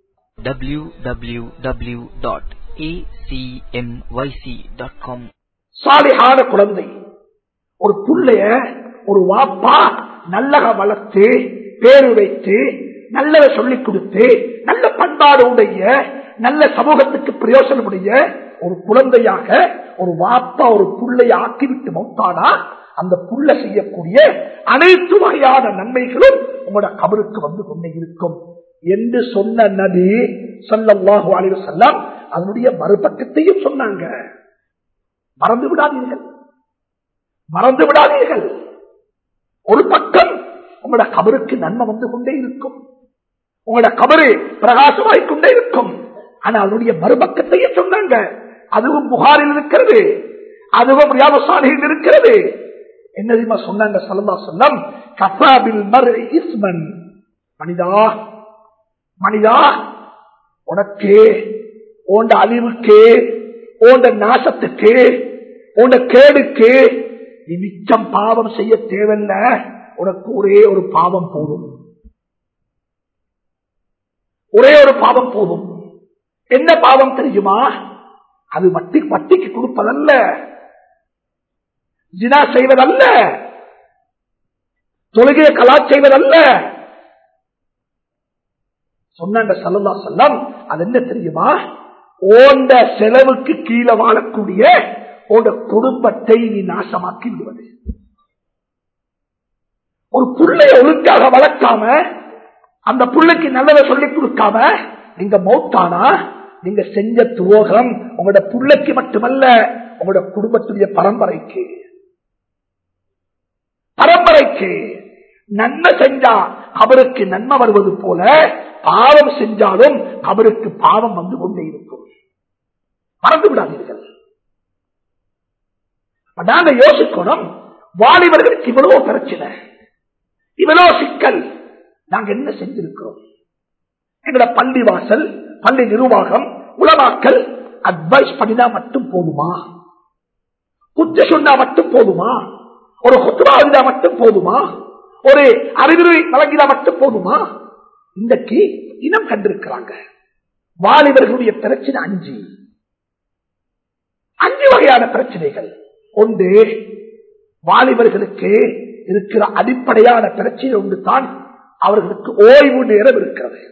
Speaker 3: www.acmyc.com
Speaker 2: சாலிகான குழந்தை ஒரு புள்ளைய ஒரு வாப்பா நல்லக வளர்த்து பேரு வைத்து நல்லத சொல்லிக் கொடுத்து நல்ல பண்பாடு உடைய நல்ல சமூகத்துக்கு பிரயோசனமுடைய ஒரு குழந்தையாக ஒரு வாப்பா ஒரு புள்ளைய ஆக்கிவிட்டு மௌத்தானா அந்த புள்ள செய்யக்கூடிய அனைத்து வகையான நன்மைகளும் உங்களோட கபருக்கு வந்து கொண்டே இருக்கும் என்று சொன்ன நபி சொல்லல்லாஹு அலைஹி வஸல்லம் அதனுடைய மறுபக்கத்தையும் சொன்னாங்க மறந்து விடாதீர்கள் மறந்து விடாதீர்கள் ஒரு பக்கம் உங்களோட கபருக்கு நன்மை வந்து கொண்டே இருக்கும் உங்களோட கபரு பிரகாசமாய் கொண்டே இருக்கும் ஆனா அதனுடைய மறுபக்கத்தையும் சொன்னாங்க அதுவும் புகாரில் இருக்கிறது அதுவும் ரியாபசாலையில் இருக்கிறது என்ன தெரியுமா சொன்னாங்க சல்லா சொல்லம் கசாபில் மர் இஸ்மன் மனிதா மனிதா உனக்கு ஓண்ட அழிவுக்கு ஓண்ட நாசத்துக்கு ஓண்ட கேடுக்கு நீ மிச்சம் பாவம் செய்ய தேவையில்ல உனக்கு ஒரே ஒரு பாவம் போதும் ஒரே ஒரு பாவம் போதும் என்ன பாவம் தெரியுமா அது வட்டி வட்டிக்கு கொடுப்பதல்ல ஜினா செய்வதல்ல தொழுகையை கலா செய்வதல்ல சொன்னாங்க சல்லா செல்லம் அது என்ன தெரியுமா ஓண்ட செலவுக்கு கீழே வாழக்கூடிய உங்க குடும்பத்தை நீ நாசமாக்கி விடுவது ஒரு புள்ளைய ஒழுங்காக வளர்க்காம அந்த புள்ளைக்கு நல்லதை சொல்லிக் கொடுக்காம நீங்க மௌத்தானா நீங்க செஞ்ச துரோகம் உங்களோட புள்ளைக்கு மட்டுமல்ல உங்களோட குடும்பத்துடைய பரம்பரைக்கு பரம்பரைக்கு நன்மை செஞ்சா அவருக்கு நன்மை வருவது போல பாவம் செஞ்சாலும் அவருக்கு பாவம் வந்து கொண்டே இருக்கும் மறந்து விடாதீர்கள் நாங்க யோசிக்கணும் வாலிபர்களுக்கு இவ்வளவு பிரச்சனை இவ்வளவு சிக்கல் நாங்க என்ன செஞ்சிருக்கிறோம் எங்களோட பள்ளி வாசல் பள்ளி நிர்வாகம் உலமாக்கல் அட்வைஸ் பண்ணினா மட்டும் போதுமா புத்தி சொன்னா மட்டும் போதுமா ஒரு குத்துவா எழுதா மட்டும் போதுமா ஒரு அறிவுரை வழங்கினா மட்டும் போதுமா இன்றைக்கு இனம் கண்டிருக்கிறாங்க வாலிபர்களுடைய பிரச்சனை அஞ்சு அஞ்சு வகையான பிரச்சனைகள் ஒன்று வாலிபர்களுக்கு இருக்கிற அடிப்படையான பிரச்சனை ஒன்று தான் அவர்களுக்கு ஓய்வு நேரம் இருக்கிறது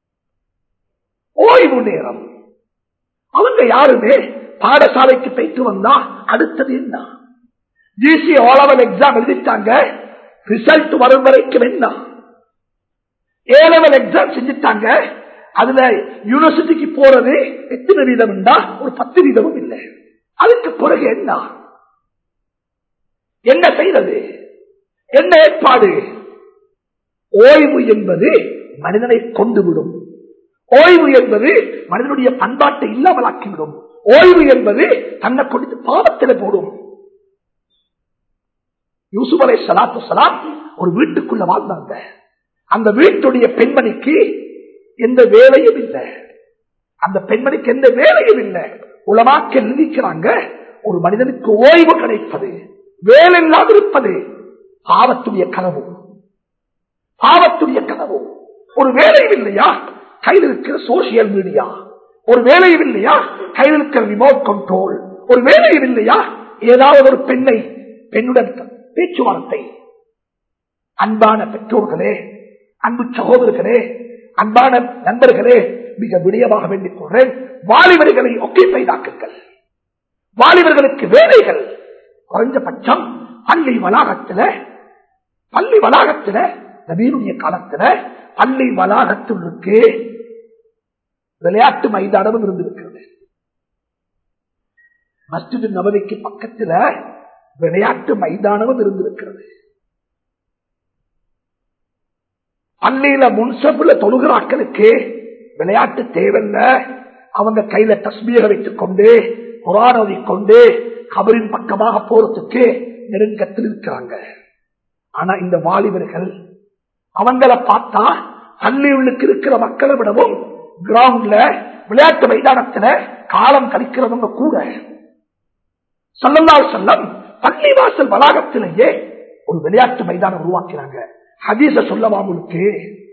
Speaker 2: ஓய்வு நேரம் அவங்க யாருமே பாடசாலைக்கு போயிட்டு வந்தா அடுத்தது என்ன ஜிசி ஓலவல் எக்ஸாம் எழுதிட்டாங்க ரிசல்ட் வரும் வரைக்கும் என்ன ஏ லெவல் எக்ஸாம் செஞ்சுட்டாங்க அதுல யூனிவர்சிட்டிக்கு போறது எத்தனை வீதம் உண்டா ஒரு பத்து வீதமும் இல்லை அதுக்கு பிறகு என்ன என்ன செய்வது என்ன ஏற்பாடு ஓய்வு என்பது மனிதனை கொண்டு விடும் ஓய்வு என்பது மனிதனுடைய பண்பாட்டை இல்லாமலாக்கிவிடும் ஓய்வு என்பது தன்னை கொடுத்து பாவத்தில் போடும் யூசுப் அலை சலாத்து சலாம் ஒரு வீட்டுக்குள்ள வாழ்ந்தாங்க அந்த வீட்டுடைய பெண்மணிக்கு எந்த வேலையும் இல்லை அந்த பெண்மணிக்கு எந்த வேலையும் இல்லை உலமாக்க எழுதிக்கிறாங்க ஒரு மனிதனுக்கு ஓய்வு கிடைப்பது வேலை இல்லாமல் இருப்பது பாவத்துடைய கனவு பாவத்துடைய கனவு ஒரு வேலையும் இல்லையா கையில் இருக்கிற சோசியல் மீடியா ஒரு வேலையும் இல்லையா கையில் இருக்கிற ரிமோட் கண்ட்ரோல் ஒரு வேலையும் இல்லையா ஏதாவது ஒரு பெண்ணை பெண்ணுடன் பேச்சுவார்த்தை அன்பான பெற்றோர்களே அன்பு சகோதரர்களே அன்பான நண்பர்களே மிக விடயமாக வேண்டிக் கொள்றேன் வாலிபர்களை ஒக்கிப்பைதாக்குங்கள் வாலிபர்களுக்கு வேலைகள் குறைஞ்சபட்சம் பள்ளி வளாகத்துல பள்ளி வளாகத்துல நவீனுடைய காலத்துல பள்ளி வளாகத்திற்கு விளையாட்டு மைதானமும் இருந்திருக்கிறது மஸ்ஜிது நபதிக்கு பக்கத்துல விளையாட்டு மைதானமும் இருந்திருக்கிறது பள்ளியில முன்சப்புல தொழுகிறாக்களுக்கு விளையாட்டு தேவையில்ல அவங்க கையில தஸ்மியக வைத்துக் கொண்டு புறாணி கொண்டு கபரின் பக்கமாக போறதுக்கு நெருங்கத்தில் இருக்கிறாங்க ஆனா இந்த வாலிபர்கள் அவங்கள பார்த்தா பள்ளியுள்ளுக்கு இருக்கிற மக்களை விடவும் கிரவுண்ட்ல விளையாட்டு மைதானத்துல காலம் கழிக்கிறவங்க கூட சொல்லலால் சொல்லம் பள்ளி வாசல் வளாகத்திலேயே ஒரு விளையாட்டு மைதானம் உருவாக்கினாங்க ஹதீச சொல்லவா உங்களுக்கு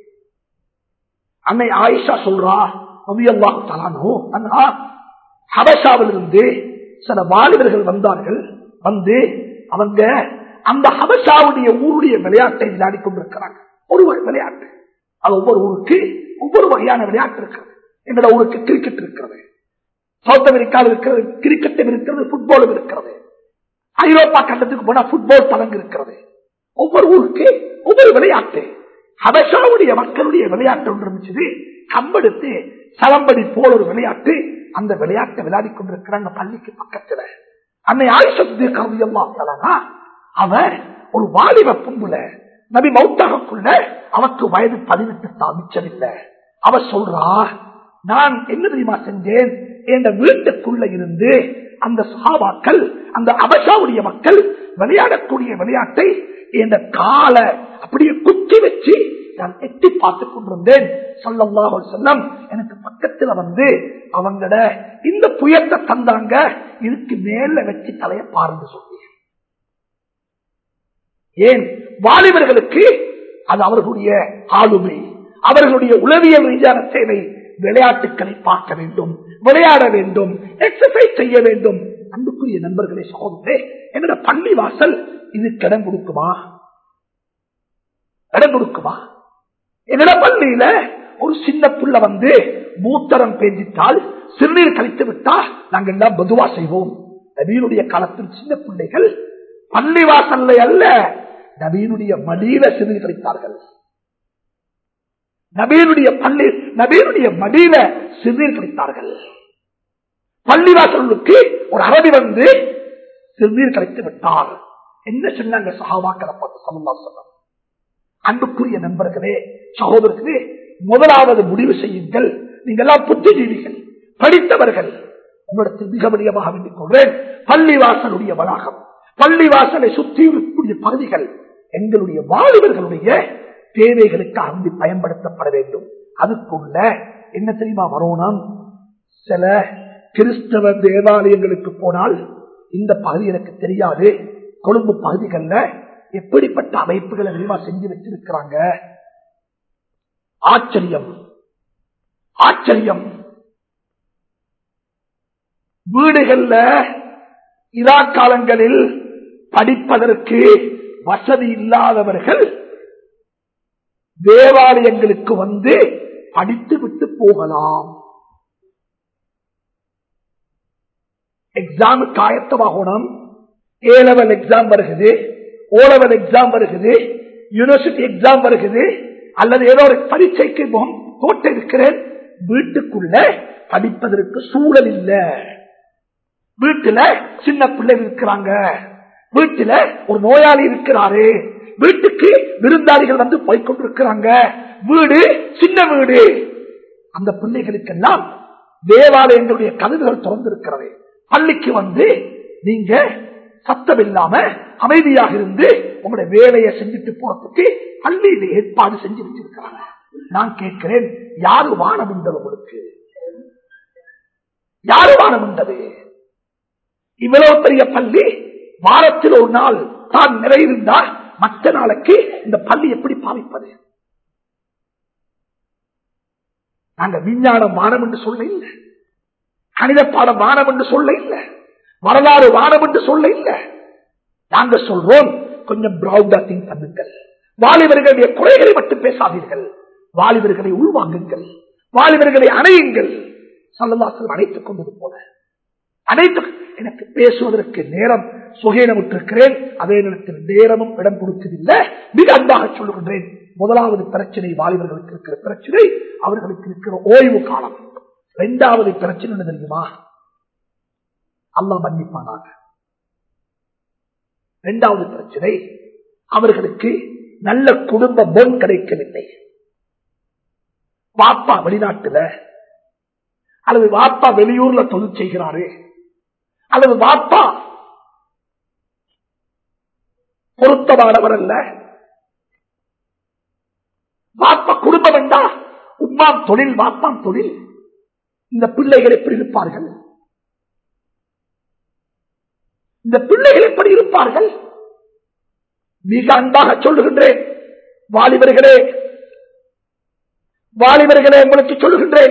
Speaker 2: அன்னை ஆயிஷா சொல்றா நபியல்லாஹு தலானோ அண்ணா ஹபஷாவிலிருந்து சில வாலிபர்கள் வந்தார்கள் வந்து அவங்க அந்த ஹபஷாவுடைய ஊருடைய விளையாட்டை விளையாடி கொண்டிருக்கிறாங்க ஒரு வகை விளையாட்டு அது ஒவ்வொரு ஊருக்கு ஒவ்வொரு வகையான விளையாட்டு இருக்கிறது எங்களோட ஊருக்கு கிரிக்கெட் இருக்கிறது சவுத் அமெரிக்காவில் இருக்கிறது கிரிக்கெட்டும் இருக்கிறது புட்பாலும் இருக்கிறது ஐரோப்பா கண்டத்துக்கு போனா புட்பால் தலங்கு இருக்கிறது ஒவ்வொரு ஊருக்கு ஒவ்வொரு விளையாட்டு ஹபஷாவுடைய மக்களுடைய விளையாட்டு ஒன்று இருந்துச்சு கம்பெடுத்து சலம்படி போல ஒரு விளையாட்டு அந்த விளையாட்டை விளையாடி கொண்டிருக்கிறாங்க பள்ளிக்கு பக்கத்துல அன்னை ஆயுஷத்து கவியம்மா அவர் ஒரு வாலிப பொம்புல நபி மௌத்தாகக்குள்ள அவருக்கு வயது பதினெட்டு தான் மிச்சமில்லை அவர் சொல்றா நான் என்ன தெரியுமா செஞ்சேன் என் வீட்டுக்குள்ள இருந்து அந்த சாபாக்கள் அந்த அபஷாவுடைய மக்கள் விளையாடக்கூடிய விளையாட்டை என் காலை அப்படியே குத்தி வச்சு நான் எட்டி பார்த்து கொண்டிருந்தேன் சொல்லல்லாஹு செல்லம் எனக்கு பக்கத்துல வந்து அவங்கள இந்த புயத்தை தந்தாங்க இதுக்கு மேல வச்சு தலைய பாருங்க சொல்லி ஏன் வாலிபர்களுக்கு அது அவர்களுடைய ஆளுமை அவர்களுடைய உளவியல் ரீதியான தேவை விளையாட்டுகளை பார்க்க வேண்டும் விளையாட வேண்டும் எக்ஸசைஸ் செய்ய வேண்டும் அன்புக்குரிய நண்பர்களை சகோதரே என்னோட பள்ளி வாசல் இதுக்கு இடம் கொடுக்குமா இடம் கொடுக்குமா என்னோட பள்ளியில ஒரு சின்ன புள்ள வந்து மூத்தரம் பேஞ்சிட்டால் சிறுநீர் கழித்து விட்டா நாங்கள் எல்லாம் பொதுவா செய்வோம் நபீனுடைய காலத்தில் சின்ன பிள்ளைகள் பள்ளி வாசல்ல அல்ல நபீனுடைய மடியில சிறுநீர் கழித்தார்கள் நபீனுடைய பள்ளி நபீனுடைய மடியில சிறுநீர் கழித்தார்கள் பள்ளிவாசலுக்கு ஒரு அரபி வந்து சிறுநீர் கழித்து விட்டார் என்ன சொன்னாங்க சகாபாக்களை பார்த்து சொல்லா சொல்ல அன்புக்குரிய நண்பர்களே சகோதரர்களே முதலாவது முடிவு செய்யுங்கள் நீங்கள் எல்லாம் புத்திஜீவிகள் படித்தவர்கள் உங்களிடத்தில் மிக முடியமாக வேண்டிக் கொள்வேன் பள்ளிவாசலுடைய வளாகம் பள்ளிவாசலை சுற்றி இருக்கக்கூடிய பகுதிகள் எங்களுடைய வாலிபர்களுடைய தேவைகளுக்கு அங்கு பயன்படுத்தப்பட வேண்டும் அதுக்குள்ள என்ன தெரியுமா வரணும் சில கிறிஸ்தவ தேவாலயங்களுக்கு போனால் இந்த பகுதி எனக்கு தெரியாது கொழும்பு பகுதிகளில் எப்படிப்பட்ட அமைப்புகளை விரிவா செஞ்சு வச்சிருக்கிறாங்க ஆச்சரியம் ஆச்சரியம் வீடுகள்ல இதா காலங்களில் படிப்பதற்கு வசதி இல்லாதவர்கள் தேவாலயங்களுக்கு வந்து படித்து விட்டு போகலாம் எக்ஸாமுக்கு ஆயத்தமாகணும் ஏ லெவல் எக்ஸாம் வருகிறது ஓ லெவல் எக்ஸாம் வருகிறது யூனிவர்சிட்டி எக்ஸாம் வருகிறது அல்லது ஏதோ ஒரு பரீட்சைக்கு போட்டு இருக்கிறேன் வீட்டுக்குள்ள படிப்பதற்கு சூழல் இல்ல வீட்டுல சின்ன பிள்ளைகள் இருக்கிறாங்க வீட்டுல ஒரு நோயாளி இருக்கிறாரு வீட்டுக்கு விருந்தாளிகள் வந்து போய்கொண்டிருக்கிறாங்க வீடு சின்ன வீடு அந்த பிள்ளைகளுக்கெல்லாம் தேவாலயங்களுடைய கதவுகள் திறந்திருக்கிறது பள்ளிக்கு வந்து நீங்க சத்தம் இல்லாம அமைதியாக இருந்து உங்களுடைய வேலையை செஞ்சுட்டு போறதுக்கு பள்ளியில ஏற்பாடு செஞ்சு வச்சிருக்கிறாங்க நான் கேட்கிறேன் யாரு வானம் உண்டது உங்களுக்கு யாரு வானம் உண்டது இவ்வளவு பெரிய பள்ளி வாரத்தில் ஒரு நாள் தான் நிறையிருந்தால் மற்ற நாளைக்கு இந்த பள்ளி எப்படி பாவிப்பது நாங்க விஞ்ஞானம் வானம் என்று சொல்ல இல்லை கணித பாடம் வானம் என்று சொல்ல இல்லை வரலாறு வானம் என்று சொல்ல இல்லை நாங்க சொல்றோம் கொஞ்சம் பிரௌடா திங்க் பண்ணுங்கள் வாலிபர்களுடைய குறைகளை மட்டும் பேசாதீர்கள் வாலிபர்களை உள்வாங்குங்கள் வாலிபர்களை அணையுங்கள் சல்லதாசல் அணைத்துக் கொண்டது போல அனைத்து எனக்கு பேசுவதற்கு நேரம் சுகேனமிட்டிருக்கிறேன் அதே நேரத்தில் நேரமும் இடம் கொடுக்கவில்லை மிக அன்பாக சொல்லுகின்றேன் முதலாவது பிரச்சனை வாலிபர்களுக்கு இருக்கிற பிரச்சனை அவர்களுக்கு இருக்கிற ஓய்வு காலம் இரண்டாவது பிரச்சனை என்ன தெரியுமா அல்லா மன்னிப்பானாக இரண்டாவது பிரச்சனை அவர்களுக்கு நல்ல குடும்ப பொன் கிடைக்கவில்லை வாப்பா வெளிநாட்டுல அல்லது வாப்பா வெளியூர்ல தொழில் செய்கிறாரு அல்லது வாப்பா பொருத்தமானவர் அல்ல வாப்பா குடும்பம் என்றா உம்மாம் தொழில் வாப்பாம் தொழில் இந்த பிள்ளைகள் எப்படி இருப்பார்கள் இந்த பிள்ளைகள் எப்படி இருப்பார்கள் மிக அன்பாக சொல்லுகின்றேன் வாலிபர்களே வாலிபர்களே உங்களுக்கு சொல்லுகின்றேன்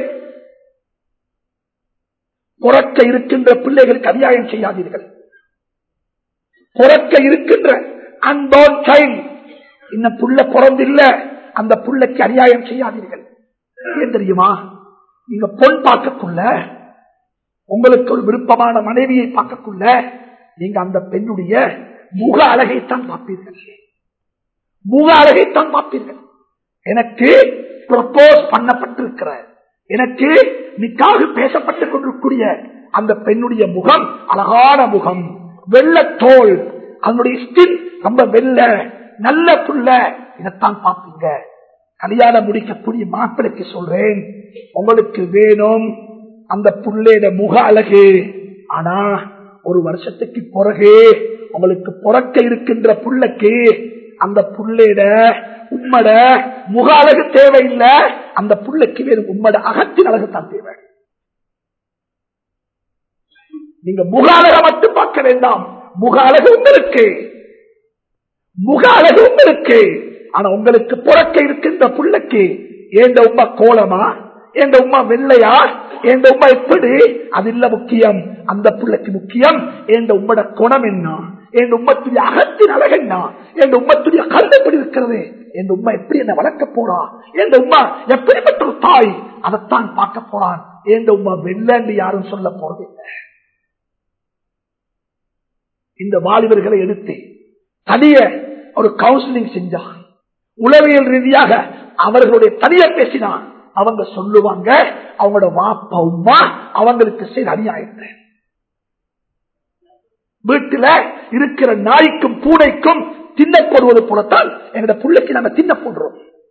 Speaker 2: புறக்க இருக்கின்ற பிள்ளைகளுக்கு அநியாயம் செய்யாதீர்கள் புறக்க இருக்கின்ற அன்போன் சைல்ட் இன்னும் புள்ள பிறந்தில்ல அந்த புள்ளைக்கு அநியாயம் செய்யாதீர்கள் ஏன் தெரியுமா நீங்க பொன் பார்க்கக்குள்ள உங்களுக்கு ஒரு விருப்பமான மனைவியை பார்க்கக்குள்ள நீங்க அந்த பெண்ணுடைய முக அழகைத்தான் பார்ப்பீர்கள் முக அழகைத்தான் பார்ப்பீர்கள் எனக்கு ப்ரப்போஸ் பண்ணப்பட்டிருக்கிற எனக்கு நிக்காக பேசப்பட்டுக் கொண்டிருக்கூடிய அந்த பெண்ணுடைய முகம் அழகான முகம் வெள்ளத்தோல் அதனுடைய ஸ்கின் ரொம்ப வெள்ள நல்ல புள்ள இதைத்தான் பார்ப்பீங்க கல்யாணம் முடிக்கக்கூடிய மாப்பிளைக்கு சொல்றேன் உங்களுக்கு வேணும் அந்த புள்ளையிட முக அழகு ஆனா ஒரு வருஷத்துக்கு பிறகு உங்களுக்கு பிறக்க இருக்கின்ற புள்ளைக்கு அந்த புள்ளையிட உம்மட முக அழகு தேவையில்லை அந்த புள்ளைக்கு வேறு உம்மட அகத்தின் அழகு தான் தேவை நீங்க முக அழக மட்டும் பார்க்க வேண்டாம் முக அழகு உங்களுக்கு முக அழகு உங்களுக்கு ஆனா உங்களுக்கு புறக்க இருக்கின்ற புள்ளைக்கு ஏந்த உமா கோலமா ஏந்த உமா வெள்ளையா ஏந்த உமா எப்படி அது இல்ல முக்கியம் அந்த பிள்ளைக்கு முக்கியம் ஏந்த உம்மட குணம் என்ன என் உம்மத்துடைய அகத்தின் அழகு என்ன என் உம்மத்துடைய கருத்து எப்படி இருக்கிறது என் உம்மா எப்படி என்ன வளர்க்க போறா என் உம்மா எப்படிப்பட்ட ஒரு தாய் அதைத்தான் பார்க்க போறான் என் உம்மா வெள்ளன்னு யாரும் சொல்ல போறதில்லை இந்த வாலிபர்களை எடுத்து தனிய ஒரு கவுன்சிலிங் செஞ்சான் உளவியல் ரீதியாக அவர்களுடைய தனிய பேசினான் அவங்க சொல்லுவாங்க அவங்களோட வாப்பா உமா அவங்களுக்கு செய்த அநியாயத்தை வீட்டுல இருக்கிற நாய்க்கும் பூனைக்கும் தின்ன போடுவது போலத்தான் எங்களோட பிள்ளைக்கு நாங்க தின்ன போடுறோம்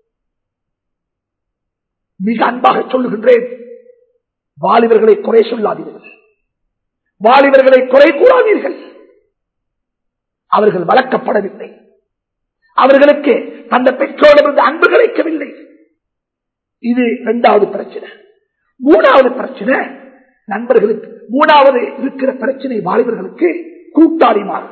Speaker 2: மிக அன்பாக சொல்லுகின்றேன் வாலிபர்களை குறை சொல்லாதீர்கள் வாலிபர்களை குறை கூறாதீர்கள் அவர்கள் வளர்க்கப்படவில்லை அவர்களுக்கு தந்த பெற்றோரிடமிருந்து அன்பு கிடைக்கவில்லை இது இரண்டாவது பிரச்சனை மூணாவது பிரச்சனை நண்பர்களுக்கு மூணாவது இருக்கிற பிரச்சனை வாலிபர்களுக்கு கூட்டாளிமார்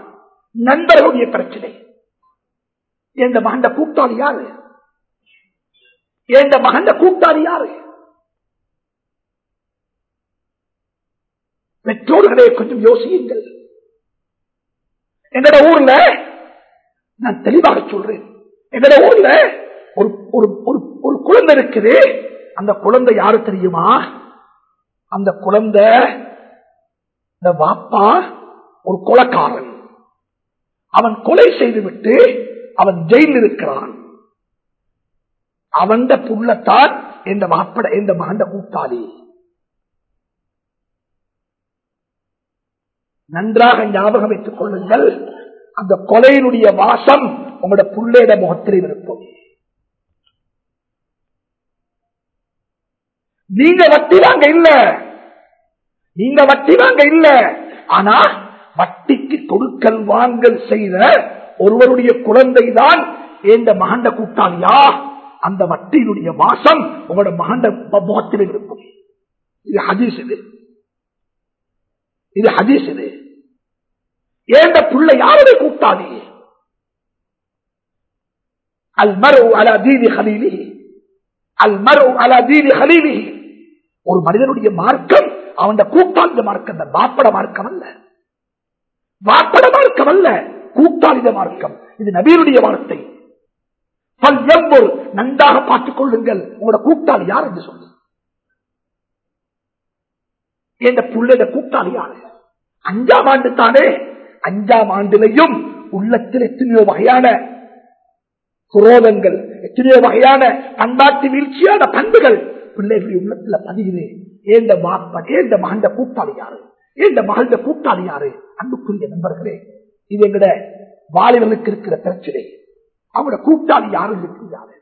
Speaker 2: நண்பர்களுடைய பிரச்சனை இந்த அந்த கூட்டாளி யாரு என் மகன் கூட்டாளி யாரு பெற்றோர்களே கொஞ்சம் யோசியுங்கள் எங்கட ஊர்ல நான் தெளிவாக சொல்றேன் எங்கட ஊர்ல ஒரு ஒரு ஒரு- ஒரு குழந்தை இருக்குது அந்த குழந்தை யாரு தெரியுமா அந்த குழந்தை இந்த வாப்பா ஒரு கொலைக்காரன் அவன் கொலை செய்துவிட்டு அவன் ஜெயிலில் இருக்கிறான் அவன் புள்ளத்தான் எந்த மாப்பட எந்த மகண்ட கூட்டாளி நன்றாக ஞாபகம் வைத்துக் கொள்ளுங்கள் அந்த கொலையினுடைய வாசம் உங்களோட புள்ளையிட முகத்தில் இருக்கும் நீங்க வட்டி வாங்க இல்ல நீங்க வட்டி வாங்க இல்ல ஆனா வட்டிக்கு கொடுக்கல் வாங்கல் செய்த ஒருவருடைய குழந்தைதான் இந்த மகண்ட கூட்டாளியா அந்த வட்டியினுடைய வாசம் உங்களோட மகண்ட முகத்தில் இருக்கும் இது ஹதீஸ் இது இது ஹதீஸ் இது ஏண்ட புள்ள யாருடைய கூட்டாளி அல் மரு அலா தீனி ஹலீலி அல் மரு அலா தீனி ஹலீலி ஒரு மனிதனுடைய மார்க்கம் அவன் கூட்டாளித மார்க்கம் தான் வாப்பட மார்க்கம் அல்ல வாப்பட மார்க்கம் அல்ல கூட்டாளித மார்க்கம் இது நபீருடைய வார்த்தை பல் எவ்வொரு நன்றாக பார்த்துக் கொள்ளுங்கள் உங்களோட கூட்டாளி யார் என்று சொல்லி என்ற புள்ளைய கூட்டாளி யாரு அஞ்சாம் ஆண்டு தானே அஞ்சாம் ஆண்டிலையும் உள்ளத்தில் எத்தனையோ வகையான குரோதங்கள் எத்தனையோ வகையான பண்பாட்டு வீழ்ச்சியான பண்புகள் பிள்ளைகளுடைய உள்ளத்துல பதியுது ஏந்த மாப்பன் ஏந்த மகண்ட கூட்டாளி யாரு ஏந்த மகள்ட கூட்டாளி யாரு அன்புக்குரிய நண்பர்களே இது எங்கட வாலிபர்களுக்கு இருக்கிற பிரச்சனை அவங்களோட கூட்டாளி யாரும் இருக்கிறாரு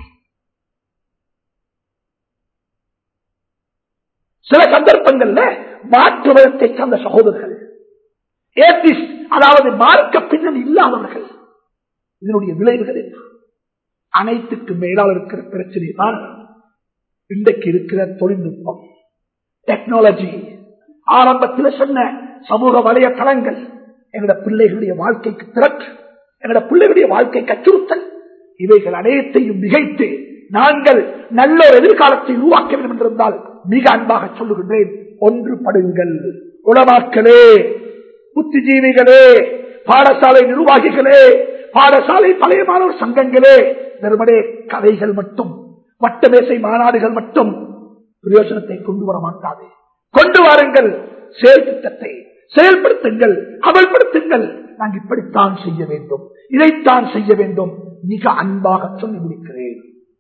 Speaker 2: சில சந்தர்ப்பங்கள்ல மாற்று மதத்தை சார்ந்த சகோதரர்கள் ஏத்திஸ் அதாவது மார்க்க பின்னணி இல்லாதவர்கள் இதனுடைய விளைவுகள் என்ன அனைத்துக்கு மேலால் இருக்கிற பிரச்சனை தான் இன்றைக்கு இருக்கிற தொழில்நுட்பம் டெக்னாலஜி ஆரம்பத்தில் சொன்ன சமூக வலையதளங்கள் எங்களோட பிள்ளைகளுடைய வாழ்க்கைக்கு திரட்டு எங்களோட பிள்ளைகளுடைய வாழ்க்கைக்கு அச்சுறுத்தல் இவைகள் அனைத்தையும் மிகைத்து நாங்கள் நல்ல ஒரு எதிர்காலத்தை உருவாக்க வேண்டும் என்றிருந்தால் மிக அன்பாக சொல்லுகின்றேன் ஒன்றுபடுங்கள் உளமாக்களே புத்திஜீவிகளே பாடசாலை நிர்வாகிகளே பாடசாலை பழைய மாணவர் சங்கங்களே வெறுமனே கதைகள் மட்டும் வட்டமேசை மாநாடுகள் மட்டும் பிரயோஜனத்தை கொண்டு வர மாட்டாது கொண்டு வாருங்கள் செயல் திட்டத்தை செயல்படுத்துங்கள் அமல்படுத்துங்கள் நாங்கள் இப்படித்தான் செய்ய வேண்டும் இதைத்தான் செய்ய வேண்டும் மிக அன்பாக சொல்லி முடிக்கிறேன்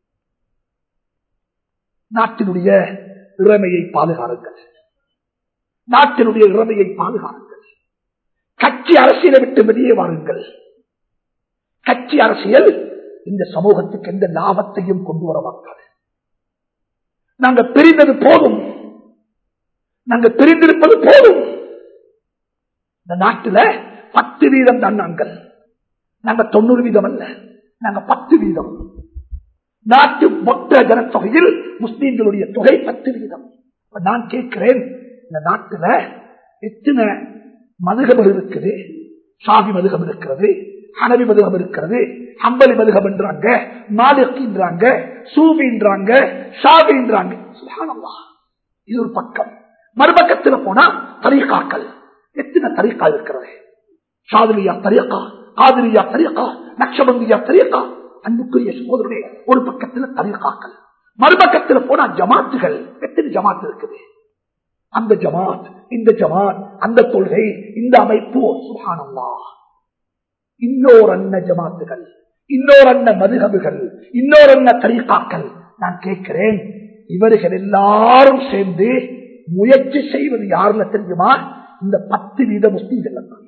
Speaker 2: நாட்டினுடைய இறமையை பாதுகாருங்கள் நாட்டினுடைய இறமையை பாதுகாருங்கள் கட்சி அரசியலை விட்டு வெளியே வாருங்கள் கட்சி அரசியல் இந்த சமூகத்துக்கு எந்த லாபத்தையும் கொண்டு வர மாட்டாது நாங்க பிரிந்தது போதும் நாங்க பிரிந்திருப்பது போதும் இந்த நாட்டுல பத்து வீதம் தான் நாங்கள் நாங்க தொண்ணூறு வீதம் அல்ல நாங்க பத்து வீதம் நாட்டு மொத்த ஜனத்தொகையில் முஸ்லீம்களுடைய தொகை பத்து வீதம் இப்ப நான் கேட்கிறேன் இந்த நாட்டுல எத்தனை மதுகபம் இருக்குது சாதி மதுகம் இருக்கிறது ஹனவி மதுகம் இருக்கிறது ஹம்பலி மதுகம் என்றாங்க மாலிக்கின்றாங்க சூவின்றாங்க ஷாவின்றாங்க சுப்ஹானல்லாஹ். இது ஒரு பக்கம் மறுபக்கத்தில் போனா தரீகாக்கள் எத்தனை தரீக்கா இருக்கிறது சாதுரியா தரியக்கா காதிரியா தரியக்கா நக்ஷபந்தியா தரியக்கா அன்புக்குரிய சோதரனே ஒரு பக்கத்துல தரீகாக்கள் மறுபக்கத்துல போனா ஜமாத்துகள் எத்தனை ஜமாத் இருக்குது அந்த ஜமாத் இந்த ஜமாத் அந்த கொள்கை இந்த அமைப்பு சுகானல்லா இன்னொரு அன்ன ஜமாத்துகள் இன்னொரு அன்ன மதுகபுகள் இன்னொரு அன்ன தரீகாக்கள் நான் கேட்கிறேன் இவர்கள் எல்லாரும் சேர்ந்து முயற்சி செய்வது யாருன்னு தெரியுமா இந்த பத்து வீத முஸ்லீம்கள் தான்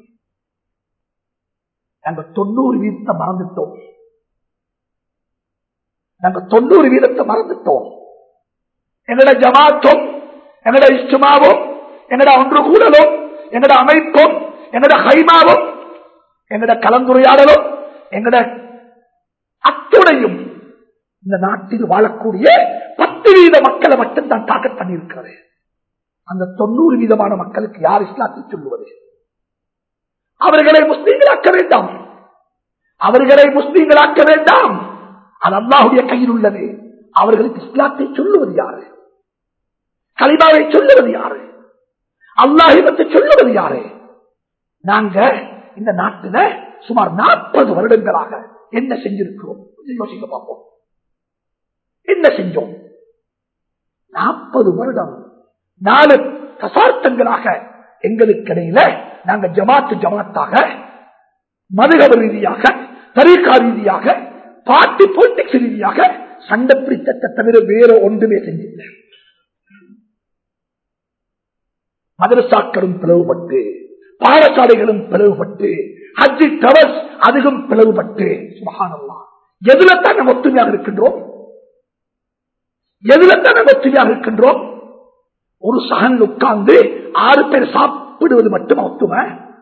Speaker 2: நாங்க தொண்ணூறு வீதத்தை மறந்துட்டோம் நாங்க தொண்ணூறு வீதத்தை மறந்துட்டோம் எங்கட ஜமாத்தும் எங்கட இஷ்டமாவும் எங்கட ஒன்று கூடலும் எங்கட அமைப்பும் எங்கட ஹைமாவும் எங்கட கலந்துரையாடலும் எங்கட அத்துணையும் இந்த நாட்டில் வாழக்கூடிய பத்து வீத மக்களை மட்டும் தான் தாக்கத் பண்ணியிருக்கிறது அந்த தொண்ணூறு வீதமான மக்களுக்கு யார் இஸ்லாத்தை சொல்லுவது அவர்களை முஸ்லீம்களாக்க வேண்டாம் அவர்களை முஸ்லீம்களாக்க வேண்டாம் அது அல்லாஹுடைய கையில் உள்ளது அவர்களுக்கு இஸ்லாத்தை சொல்லுவது யாரு கலிமாவை சொல்லுவது யாரு அல்லாஹிபத்தை சொல்லுவது யாரு நாங்க இந்த நாட்டில சுமார் நாற்பது வருடங்களாக என்ன செஞ்சிருக்கிறோம் கொஞ்சம் யோசிக்க பார்ப்போம் என்ன செஞ்சோம் நாற்பது வருடம் நாலு தசாப்தங்களாக எங்களுக்கு இடையில நாங்க ஜமாத்து ஜமாத்தாக மதுகவ ரீதியாக தரீகா ரீதியாக பார்ட்டி பொலிட்டிக்ஸ் ரீதியாக சண்டை பிடித்தத்தை தவிர வேற ஒன்றுமே செஞ்சில்லை மதரசாக்களும் பிளவுபட்டு பாடசாலைகளும் பிளவுபட்டு ஹஜ்ஜி டவர்ஸ் அதுவும் பிளவுபட்டு சுபஹானல்லாஹ் எதுல தான் நம்ம ஒத்துமையாக இருக்கின்றோம் எதுல தான் நம்ம ஒத்துமையாக இருக்கின்றோம் ஒரு சகன் உட்கார்ந்து ஆறு பேர் சாப்பிடுவது மட்டும் ஒத்துமை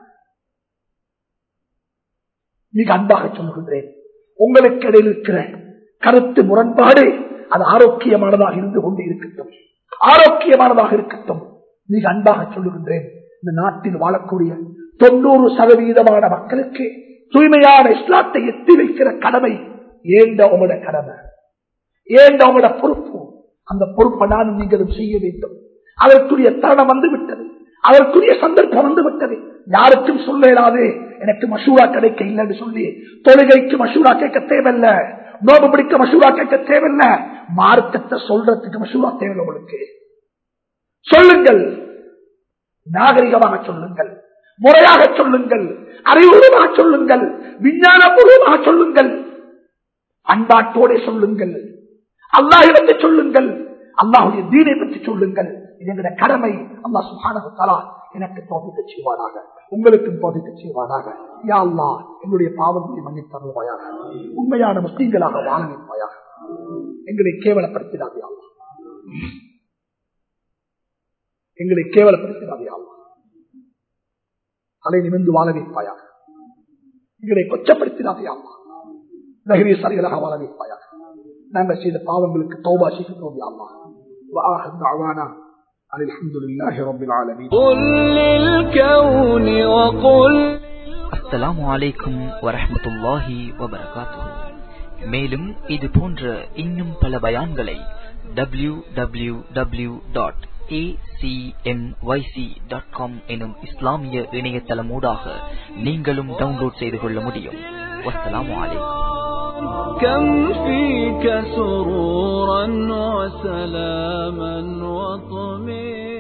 Speaker 2: மிக அன்பாக சொல்லுகின்றேன் உங்களுக்கு இடையில் இருக்கிற கருத்து முரண்பாடு அது ஆரோக்கியமானதாக இருந்து கொண்டு இருக்கட்டும் ஆரோக்கியமானதாக இருக்கட்டும் மிக அன்பாக சொல்லுகின்றேன் இந்த நாட்டில் வாழக்கூடிய தொண்ணூறு சதவீதமான மக்களுக்கு தூய்மையான இஸ்லாத்தை எத்தி வைக்கிற கடமை ஏண்ட உங்களோட கடமை ஏண்ட உங்களோட பொறுப்பு அந்த பொறுப்பை நானும் நீங்களும் செய்ய வேண்டும் அதற்குரிய தருணம் வந்து விட்டது அதற்குரிய சந்தர்ப்பம் வந்து விட்டது யாருக்கும் சொல்ல இயலாது எனக்கு மசூரா கிடைக்க இல்லைன்னு சொல்லி தொழுகைக்கு மசூரா கேட்க தேவையில்ல நோபு பிடிக்க மசூரா கேட்க தேவையில்ல மார்க்கத்தை சொல்றதுக்கு மசூரா தேவையில்லை உங்களுக்கு சொல்லுங்கள் நாகரிகமாக சொல்லுங்கள் முறையாக சொல்லுங்கள் அறிவுபூர்வமாக சொல்லுங்கள் விஞ்ஞானபூர்வமாக சொல்லுங்கள் அன்பாட்டோட சொல்லுங்கள் அல்லாஹிடத்தை சொல்லுங்கள் அல்லாஹுடைய தீனை பற்றி சொல்லுங்கள் இது எங்களுடைய கடமை அல்லாஹ் சுகானகத்தாலா எனக்கு தோதிக்க செய்வாராக உங்களுக்கும் தோதிக்க செய்வாராக யா அல்லாஹ் எங்களுடைய பாவங்களை மன்னித் தருவாயாக உண்மையான முஸ்லீம்களாக வாழ வைப்பாயாக எங்களை கேவலப்படுத்தினாதே அல்லாஹ் எங்களை கேவலப்படுத்தினாதே அல்லாஹ் தலை நிமிர்ந்து வாழ வைப்பாயாக எங்களை கொச்சப்படுத்தினாதே அல்லாஹ் நகரீசாரிகளாக வாழ வைப்பாயாக நாங்கள் செய்த பாவங்களுக்கு தௌபா செய்கிறோம் யா அல்லாஹ் وآخر دعوانا أن الحمد لله رب العالمين
Speaker 4: قل للكون وقل
Speaker 3: அஸ்ஸலாமு அலைக்கும் வரஹ்மத்துல்லாஹி வபரகாத்துஹு மேலும் இது போன்ற இன்னும் பல பயான்களை டபிள்யூ டபிள்யூ டபிள்யூ டாட் எனும் இஸ்லாமிய இணையதளமூடாக நீங்களும் டவுன்லோட் செய்து கொள்ள முடியும் வஸ்ஸலாமு அலைக்கும்
Speaker 4: كم فيك سرورا وسلاما وطمئنا